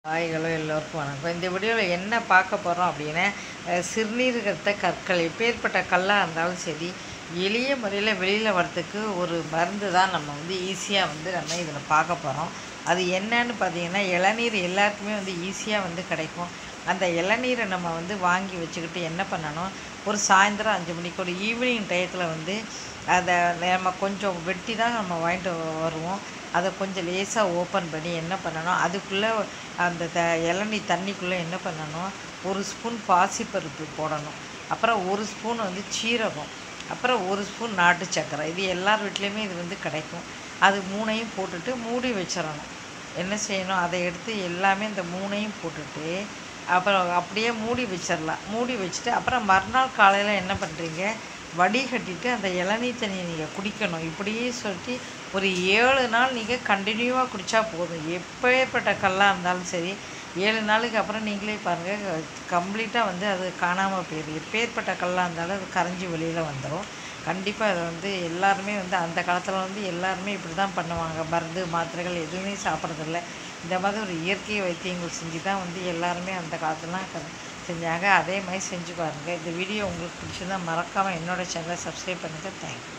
hi hello எல்லோருக்கும் வணக்கம் இந்த வீடியோவில் என்ன பார்க்க போகிறோம் அப்படின்னா அஹ், சிறுநீரகத்த கற்கள் எப்பேற்பட்ட கல்லாக இருந்தாலும் சரி எளிய முறையில் வெளியில் வரத்துக்கு ஒரு மருந்து தான் நம்ம வந்து ஈஸியாக வந்து நம்ம இதில் பார்க்க போகிறோம் அது என்னன்னு பார்த்தீங்கன்னா இளநீர் எல்லாருக்குமே வந்து ஈஸியாக வந்து கிடைக்கும் அந்த இளநீரை நம்ம வந்து வாங்கி வச்சுக்கிட்டு என்ன பண்ணணும் ஒரு சாயந்தரம் அஞ்சு மணிக்கு ஒரு ஈவினிங் டயத்தில் வந்து அதை நம்ம கொஞ்சம் வெட்டி தான் நம்ம வாங்கிட்டு வருவோம் அதை கொஞ்சம் லேசாக ஓப்பன் பண்ணி என்ன பண்ணணும் அதுக்குள்ளே அந்த த இளநீ தண்ணிக்குள்ளே என்ன பண்ணணும் ஒரு ஸ்பூன் பாசிப்பருப்பு போடணும் அப்புறம் ஒரு ஸ்பூன் வந்து சீரகம் அப்புறம் ஒரு ஸ்பூன் நாட்டு சர்க்கரை இது எல்லார் வீட்லேயுமே இது வந்து கிடைக்கும் அது மூணையும் போட்டுட்டு மூடி வச்சிடணும் என்ன செய்யணும் அதை எடுத்து எல்லாமே இந்த மூணையும் போட்டுட்டு அப்புறம் அப்படியே மூடி வச்சிடலாம் மூடி வச்சுட்டு அப்புறம் மறுநாள் காலையில் என்ன பண்ணுறீங்க வடிகட்டிட்டு அந்த இளநீ தண்ணியை நீங்கள் குடிக்கணும் இப்படியே சொல்லிட்டு ஒரு ஏழு நாள் நீங்கள் கண்டினியூவாக குடித்தா போதும் எப்பேற்பட்ட கல்லாக இருந்தாலும் சரி ஏழு நாளுக்கு அப்புறம் நீங்களே பாருங்கள் கம்ப்ளீட்டாக வந்து அது காணாமல் போயிடும் எப்பேற்பட்ட கல்லாக இருந்தாலும் அது கரைஞ்சி வெளியில் வந்துடும் கண்டிப்பாக அதை வந்து எல்லாருமே வந்து அந்த காலத்தில் வந்து எல்லாருமே இப்படி தான் பண்ணுவாங்க மருந்து மாத்திரைகள் எதுவுமே சாப்பிட்றதில்ல இந்த மாதிரி ஒரு இயற்கை வைத்தியங்கள் செஞ்சு தான் வந்து எல்லாருமே அந்த காலத்துலலாம் க- செஞ்சாங்க அதே மாதிரி செஞ்சு பாருங்கள் இந்த வீடியோ உங்களுக்கு பிடிச்சிருந்தா மறக்காமல் என்னோட சேனலை சப்ஸ்கிரைப் பண்ணுங்கள் தேங்க்யூ